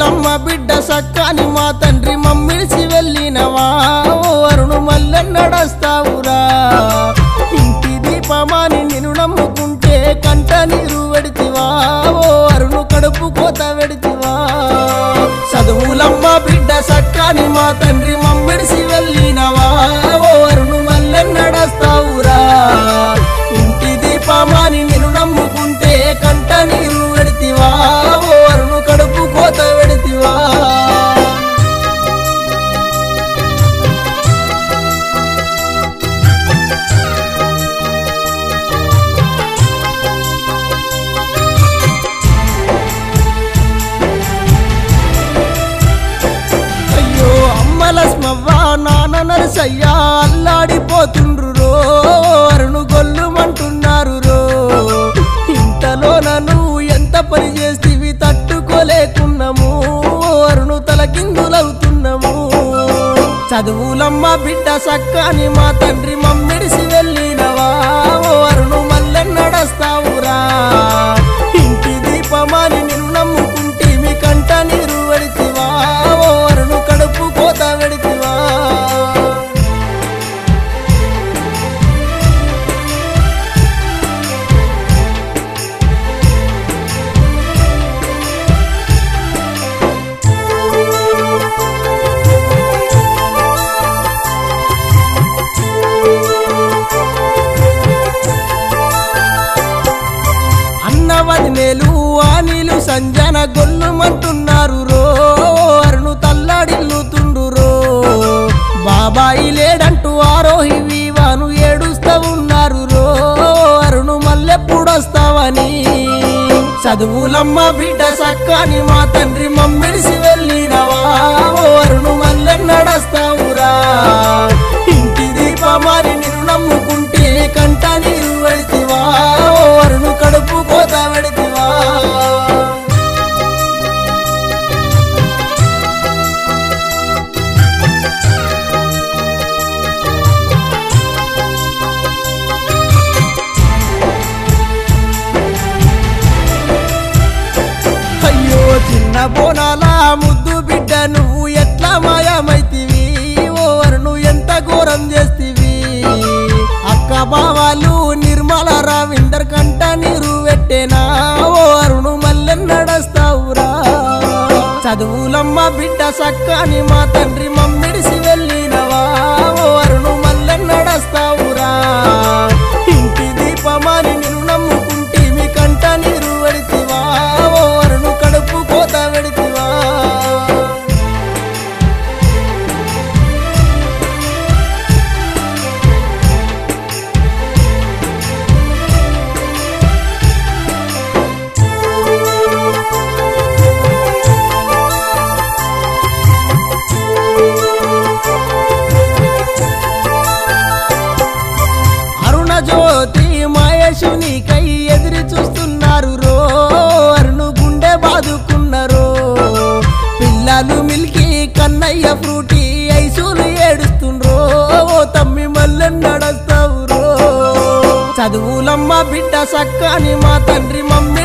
చదువులమ్మ బిడ్డ సక్కాని మా తండ్రి మమ్మిడిసి వెళ్ళినవా ఓ అరుణు మల్లె నడస్తావురా ఇంటి దీపమాని నిన్ను నమ్ముకుంటే కంట నీరు వెడితివా ఓ అరుణు కడుపు కోత వెడితివా చదువులమ్మ బిడ్డ సక్కాని మా తండ్రి మమ్మిడిసి వెళ్ళినవా ఓ అరుణు మల్లె నడస్తావురా ఇంటి దీపమాని నిన్ను నమ్ముకుంటే కంట నీరు వెడితివా ఓ అరుణు కడుపు కోత వెడితివా అయ్యో అమ్మల స్మవ్వ నాన్న నరసయ్య అల్లాడిపోతుండ్రు రో అరుణు గొల్లుమంటున్నారు రో ఇంతలో నన్ను ఎంత పని చేస్తేవి తట్టుకోలేకున్నాము అరుణు తలకిందులవుతున్నాము చదువులమ్మ బిడ్డ సక్కాని మా తండ్రి మమ్మిడిసి వెళ్ళినవా ఓ అరుణు మల్లె నడస్తావురా ఇంటి దీపమాని నిన్ను నమ్ముకుంటే మీ కంట నీరు వెడితివా ఓ అరుణు కడుపు కోత వెడితివా అన్న వదినేలు ఆనీలు సంజన గొల్లుమంటున్నారు రో అరుణు తల్లాడిల్లుతుండు రో బాబాయి లేడంటూ ఆరోహి వీవాను ఏడుస్తా ఉన్నారు రో అరుణు మల్లెప్పుడొస్తావని చదువులమ్మ బిడ్డ సక్కాని మా తండ్రి మమ్మిడిసి వెళ్ళినవా ఓ అరుణు మల్లె నడస్తావురా ఇంటి దీపమారి నిన్ను నమ్ముకుంటే కంట నీరు వెడితివా ఓ అరుణు కడుపు కోత వెడితివా అయ్యో చిన్న బోనాల ముద్దు బిడ్డ నువ్వు ఎట్లా మాయమైతివి ఓ అరుణు ఎంత ఘోరం చేస్తివి అక్క బావాలు నిర్మల రావిందర్ కంట నీరు పెట్టేనా ఓ అరుణు మల్లె నడస్తావురా చదువులమ్మ బిడ్డ సక్కాని మా తండ్రి మమ్మిడిసి వెళ్ళినవా ఓ అరుణు మల్లె నడస్తావురా ఇంటి దీపమాని నిన్ను నమ్ముకుంటే మీ కంట నీరు వెడితివా ఓ అరుణు కడుపు కోత వెడితివా అరుణ జ్యోతి మహేశునికై ఎదురు చూస్తున్నారు రో అరుణు గుండె బాదుకున్నారు పిల్లలు మిల్కి కన్నయ్య ఫ్రూటీ ఐసులు ఏడుస్తుండ్రో ఓ తమ్మి మల్లె నడస్తావు రో చదువులమ్మ బిడ్డ సక్కని మా తండ్రి మమ్మీ